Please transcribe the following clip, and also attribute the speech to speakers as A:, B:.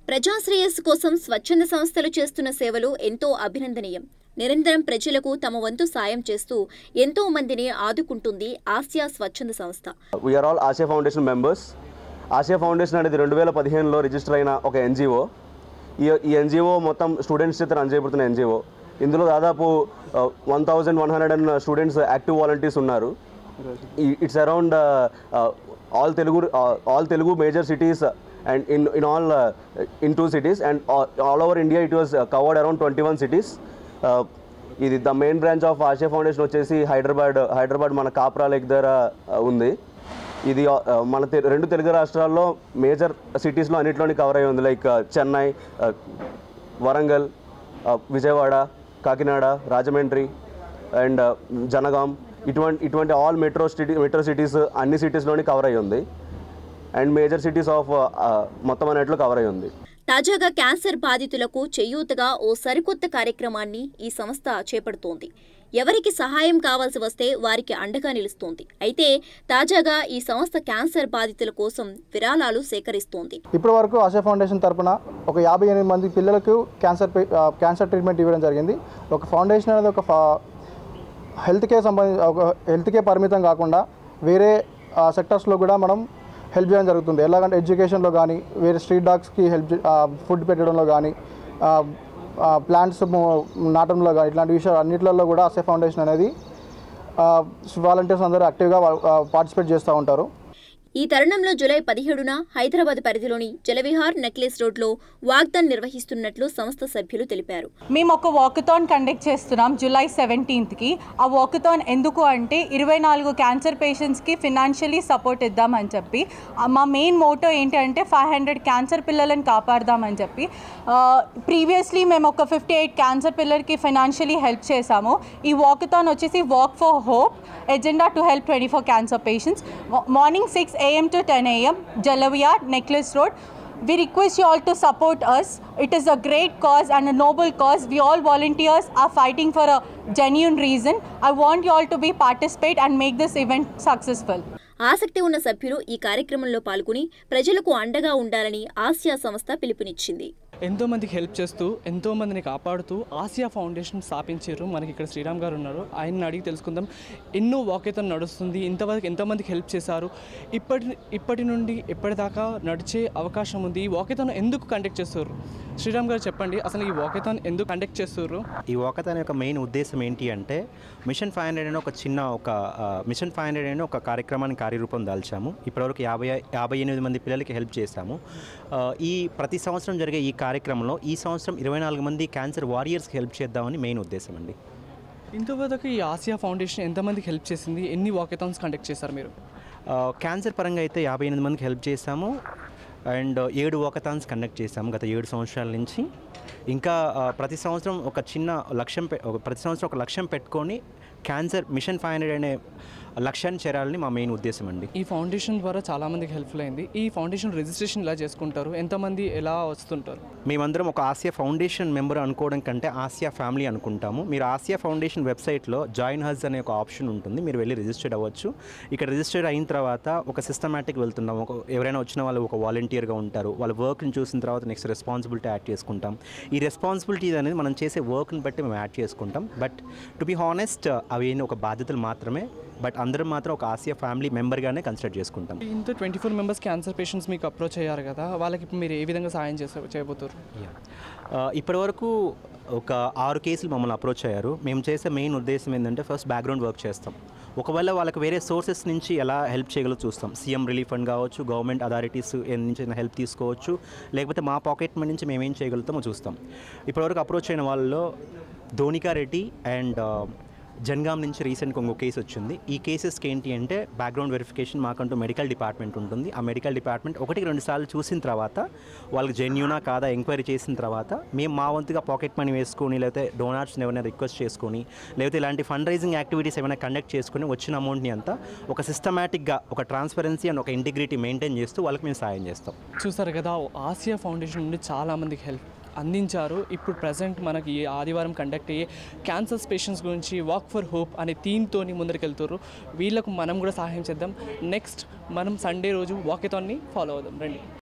A: ప్రజాశ్రేయస్సు కోసం స్వచ్ఛంద సంస్థలు చేస్తున్న సేవలు ఎంతో అభినందనీయం నిరంతరం ప్రజలకు తమ వంతు సాయం చేస్తూ ఎంతో మందిని ఆదుకుంటుంది ఆసియా స్వచ్ఛంద సంస్థ
B: we are all Asia foundation members Asia foundation అనేది రెండు వేల పదిహేనులో రిజిస్టర్ అయిన ఒక ఎన్జిఓ ఈ ఈ ఎన్జిఓ మొత్తం స్టూడెంట్స్ చేత రన్ చేయబడుతున్న ఎన్జిఓ ఇందులో దాదాపు one thousand one hundred and students active volunteers ఉన్నారు it's around all Telugu all Telugu major cities and in in all in two cities and all over India it was covered around twenty one cities ఇది the main branch of Asia foundation వచ్చేసి హైదరాబాద్ హైదరాబాద్ మన Kapra lake దగ్గర uh, ఉంది ఇది uh, మన తె- రెండు తెలుగు రాష్ట్రాల్లో మేజర్ సిటీస్లో అన్నింటిలోని కవర్ అయ్యి ఉంది like Chennai uh, Warangal uh, Vijayawada Kakinada Rajahmundry and Jangaon ఇటువంటి ఇటువంటి all metro city metro cities అన్ని సిటీస్లోని కవర్ అయ్యి ఉంది అండ్ మేజర్ సిటీస్ ఆఫ్ మొత్తం అన్నిట్లో కవర్ అయ్యి ఉంది
A: తాజాగా క్యాన్సర్ బాధితులకు చేయూతగా ఓ సరికొత్త కార్యక్రమాన్ని ఈ సంస్థ చేపడుతోంది ఎవరికి సహాయం కావాల్సి వస్తే వారికి అండగా నిలుస్తోంది అయితే తాజాగా ఈ సంస్థ క్యాన్సర్ బాధితుల కోసం విరాళాలు సేకరిస్తోంది
C: ఇప్పటి వరకు ఆశా ఫౌండేషన్ తరపున ఒక యాభై ఎనిమిది మంది పిల్లలకు క్యాన్సర్ పే- ఆ, క్యాన్సర్ ట్రీట్మెంట్ ఇవ్వడం జరిగింది ఒక ఫౌండేషన్ అనేది ఒక ఫా- హెల్త్ కేర్ సంబంధించి ఒక హెల్త్ కేర్ పరిమితం కాకుండా వేరే సెక్టర్స్లో కూడా మనం హెల్ప్ చేయడం జరుగుతుంది ఎలాగంటే ఎడ్యుకేషన్లో కానీ వేరే స్ట్రీట్ డాగ్స్కి హెల్ప్ ఫుడ్ పెట్టడంలో కానీ ప్లాంట్స్ నాటంలో కానీ ఇట్లాంటి విషయాలు అన్నింటిలో కూడా ఆశా ఫౌండేషన్ అనేది వాలంటీర్స్ అందరూ యాక్టివ్గా పార్టిసిపేట్ చేస్తూ ఉంటారు
A: ఈ తరుణంలో జూలై పదిహేడున హైదరాబాద్ పరిధిలోని జలవిహార్ నెక్లెస్ రోడ్లో వాగ్దాన్ నిర్వహిస్తున్నట్లు సంస్థ సభ్యులు తెలిపారు
D: మేము ఒక వాకథాన్ కండక్ట్ చేస్తున్నాం జూలై సెవెంటీన్త్కి ఆ వాకథాన్ ఎందుకు అంటే ఇరవై నాలుగు క్యాన్సర్ పేషెంట్స్కి ఫినాన్షియలీ సపోర్ట్ ఇద్దామని చెప్పి ఆ, మా మెయిన్ మోటో ఏంటి అంటే ఫైవ్ హండ్రెడ్ క్యాన్సర్ పిల్లలను కాపాడదామని చెప్పి ప్రీవియస్లీ మేము ఒక ఫిఫ్టీ ఎయిట్ క్యాన్సర్ పిల్లలకి ఫినాన్షియలీ హెల్ప్ చేశాము ఈ వాకథాన్ వచ్చేసి walk for hope agenda to help twenty four cancer patients morning six AM to ten AM Jalavihar necklace road We request you all to support us. It is a great cause and a noble cause. We all volunteers are fighting for a genuine reason. I want you all to be participate and make this event successful.
A: ఆసక్తి ఉన్న సభ్యులు ఈ కార్యక్రమంలో పాల్గొని ప్రజలకు అండగా ఉండాలని Asia సంస్థ పిలుపునిచ్చింది
E: ఎంతో మందికి హెల్ప్ చేస్తూ ఎంతో మందిని కాపాడుతూ ఆసియా ఫౌండేషన్ స్థాపించారు మనకి ఇక్కడ శ్రీరామ్ గారు ఉన్నారు ఆయన్ని అడిగి తెలుసుకుందాం ఎన్నో వాకేతం నడుస్తుంది ఇంతవరకు ఎంతమందికి హెల్ప్ చేశారు ఇప్పటి ఇప్పటి నుండి ఎప్పటిదాకా నడిచే అవకాశం ఉంది ఈ వాకేతాన్ ఎందుకు కండక్ట్ చేస్తారు శ్రీరామ్ గారు చెప్పండి అసలు ఈ వాకేతాన్ ఎందుకు కండక్ట్ చేస్తారు
F: ఈ వాకథాన్ యొక్క మెయిన్ ఉద్దేశం ఏంటి అంటే మిషన్ ఫైవ్ హండ్రెడ్ అనే ఒక చిన్న ఒక ఆ, మిషన్ ఫైవ్ హండ్రెడ్ అనే ఒక కార్యక్రమాన్ని కార్యరూపం దాల్చాము ఇప్పటివరకు యాభై యాభై ఎనిమిది మంది పిల్లలకి హెల్ప్ చేశాము ఆ, ఈ ప్రతి సంవత్సరం జరిగే ఈ కార్యక్రమంలో ఈ సంవత్సరం ఇరవై నాలుగు మంది క్యాన్సర్ వారియర్స్కి హెల్ప్ చేద్దామని మెయిన్ ఉద్దేశం అండి
E: ఇంతవరకు ఈ ఆసియా ఫౌండేషన్ ఎంతమందికి హెల్ప్ చేసింది ఎన్ని వాకేతాన్స్ కండక్ట్ చేశారు మీరు
F: ఆ, క్యాన్సర్ పరంగా అయితే యాభై ఎనిమిది మందికి హెల్ప్ చేశాము అండ్ ఏడు వాకథాన్స్ కండక్ట్ చేశాము గత ఏడు సంవత్సరాల నుంచి ఇంకా ఆ, ప్రతి సంవత్సరం ఒక చిన్న లక్ష్యం పె- ఒక ప్రతి సంవత్సరం ఒక లక్ష్యం పెట్టుకొని క్యాన్సర్ మిషన్ ఫైవ్ హండ్రెడ్ అనే లక్ష్యాన్ని చేరాలని మా మెయిన్ ఉద్దేశం అండి
E: ఈ ఫౌండేషన్ ద్వారా చాలా మందికి హెల్ప్ఫుల్ అయింది ఈ ఫౌండేషన్ రిజిస్ట్రేషన్ ఎలా చేసుకుంటారు ఎంతమంది ఎలా వస్తుంటారు
F: మేమందరం ఒక ఆసియా ఫౌండేషన్ మెంబర్ అనుకోవడం కంటే ఆసియా ఫ్యామిలీ అనుకుంటాము మీరు ఆసియా ఫౌండేషన్ వెబ్సైట్లో జాయిన్ హజ్ అనే ఒక ఆప్షన్ ఉంటుంది మీరు వెళ్ళి రిజిస్టర్డ్ అవ్వచ్చు ఇక్కడ రిజిస్టర్డ్ అయిన తర్వాత ఒక సిస్టమేటిక్ వెళ్తున్నాం ఒక ఎవరైనా వచ్చిన వాళ్ళు ఒక వాలంటీర్గా ఉంటారు వాళ్ళ వర్క్ని చూసిన తర్వాత నెక్స్ట్ రెస్పాన్సిబిలిటీ యాడ్ చేసుకుంటాం ఈ రెస్పాన్సిబిలిటీ అనేది మనం చేసే వర్క్ని బట్టి మేము యాడ్ చేసుకుంటాం బట్ టు బి హానెస్ట్ అవి ఒక బాధ్యతలు మాత్రమే బట్ అందరం మాత్రం ఒక ఆసియా ఫ్యామిలీ మెంబర్గానే కన్సిడర్ చేసుకుంటాం
E: ఇంత twenty four members cancer patients మీకు అప్రోచ్ అయ్యారు కదా వాళ్ళకి ఇప్పుడు మీరు ఏ విధంగా సాయం చేసే చేయబోతారు
F: ఇప్పటి వరకు ఒక ఆరు కేసులు మమ్మల్ని అప్రోచ్ అయ్యారు మేము చేసే మెయిన్ ఉద్దేశం ఏంటంటే ఫస్ట్ బ్యాక్గ్రౌండ్ వర్క్ చేస్తాం ఒకవేళ వాళ్ళకి వేరే సోర్సెస్ నుంచి ఎలా హెల్ప్ చేయగలో చూస్తాం సీఎం రిలీఫ్ ఫండ్ కావచ్చు గవర్నమెంట్ అథారిటీస్ నుంచి హెల్ప్ తీసుకోవచ్చు లేకపోతే మా పాకెట్ మనీ నుంచి మేము ఏం చేయగలుగుతామో చూస్తాం ఇప్పటివరకు అప్రోచ్ అయిన వాళ్ళలో ధోనికా రెడ్డి అండ్ జన్గామ్ నుంచి రీసెంట్గా ఇంకో కేసు వచ్చింది ఈ కేసెస్కి ఏంటి అంటే బ్యాక్గ్రౌండ్ వెరిఫికేషన్ మాకంటూ మెడికల్ డిపార్ట్మెంట్ ఉంటుంది ఆ మెడికల్ డిపార్ట్మెంట్ ఒకటికి రెండు సార్లు చూసిన తర్వాత వాళ్ళకి జెన్యునా కాదా ఎంక్వైరీ చేసిన తర్వాత మేము మా వంతుగా పాకెట్ మనీ వేసుకొని లేకపోతే డోనార్స్ని ఎవరైనా రిక్వెస్ట్ చేసుకొని లేకపోతే ఇలాంటి ఫండ్ రైజింగ్ యాక్టివిటీస్ ఏమైనా కండక్ట్ చేసుకొని వచ్చిన అమౌంట్ని అంతా ఒక సిస్టమేటిక్గా ఒక ట్రాన్స్పరెన్సీ అండ్ ఒక ఇంటిగ్రిటీ మెయింటైన్ చేస్తూ వాళ్ళకి మేము సాయం చేస్తాం
E: చూసారు కదా ఆసియా ఫౌండేషన్ నుండి చాలా మందికి హెల్ప్ అందించారు ఇప్పుడు ప్రజెంట్ మనకి ఈ ఆదివారం కండక్ట్ అయ్యే క్యాన్సర్ పేషెంట్స్ గురించి వాక్ ఫర్ హోప్ అనే థీమ్తోని ముందరికెళ్తారు వీళ్ళకు మనం కూడా సహాయం చేద్దాం నెక్స్ట్ మనం సండే రోజు వాకేతాన్ని ఫాలో అవుదాం రండి